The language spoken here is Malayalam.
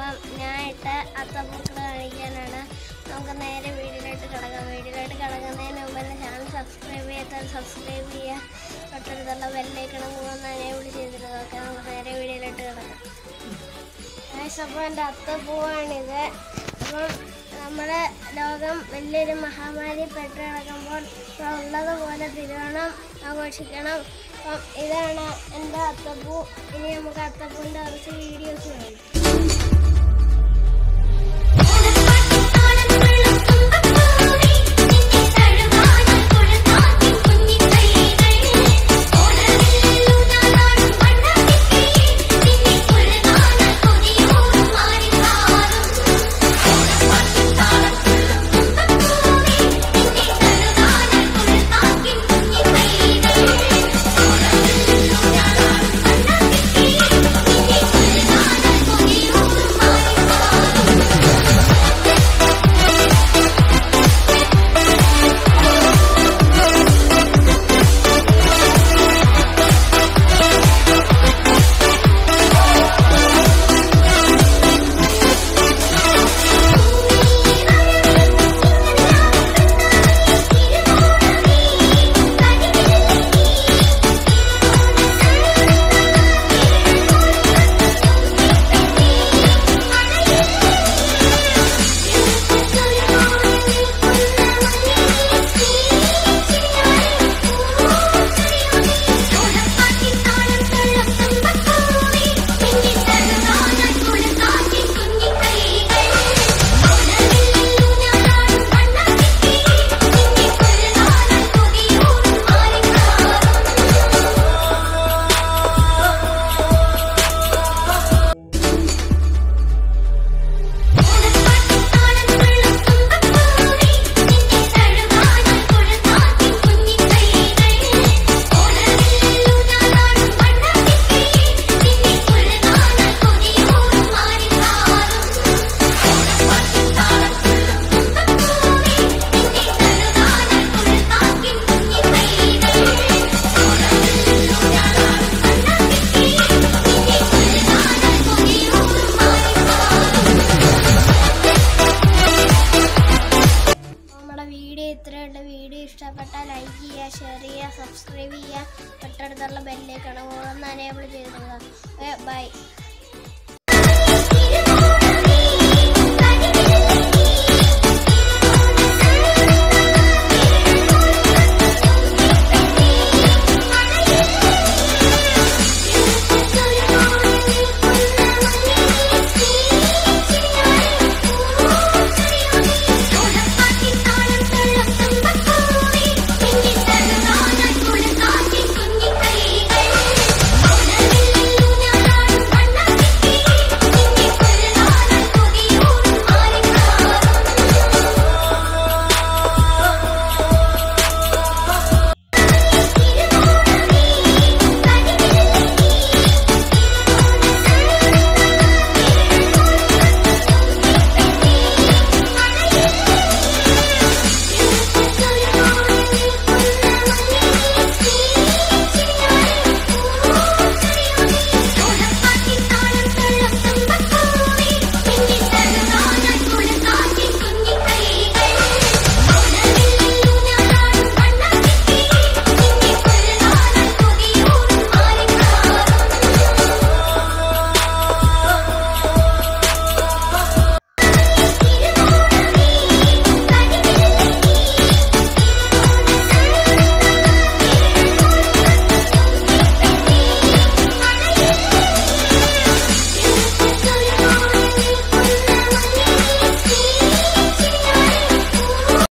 അപ്പം ഞാൻ ഇട്ട അത്തപ്പൂക്കൾ കാണിക്കാനാണ് നമുക്ക് നേരെ വീഡിയോയിലോട്ട് കിടക്കാം വീഡിയോയിലോട്ട് കിടക്കുന്നതിന് മുമ്പ് എൻ്റെ ചാനൽ സബ്സ്ക്രൈബ് ചെയ്യാത്ത സബ്സ്ക്രൈബ് ചെയ്യുക തൊട്ടടുത്തുള്ള ബെല്ലൈക്കണം ഒന്ന് എനേബിൾ ചെയ്തിട്ട് നോക്കാം നമുക്ക് നേരെ വീഡിയോയിലോട്ട് കിടക്കാം ഗൈസ് അപ്പോൾ എൻ്റെ അത്തപ്പൂവാണിത് അപ്പം നമ്മുടെ ലോകം വലിയൊരു മഹാമാരി പെട്ട് കിടക്കുമ്പോൾ ഇപ്പോൾ ഉള്ളതുപോലെ തിരുവോണം ആഘോഷിക്കണം അപ്പം ഇതാണ് എൻ്റെ അത്തപ്പൂ ഇനി നമുക്ക് അത്തപ്പൂവിൻ്റെ കുറച്ച് വീഡിയോസ് കാണാം നമ്മുടെ വീഡിയോ ഇത്രയുണ്ട് വീഡിയോ ഇഷ്ടപ്പെട്ടാൽ ലൈക്ക് ചെയ്യുക ഷെയർ ചെയ്യുക സബ്സ്ക്രൈബ് ചെയ്യുക തൊട്ടടുത്തുള്ള ബെല്ലേക്കണം ഓരോന്ന് അനേബിൾ ചെയ്തിടുക ബൈ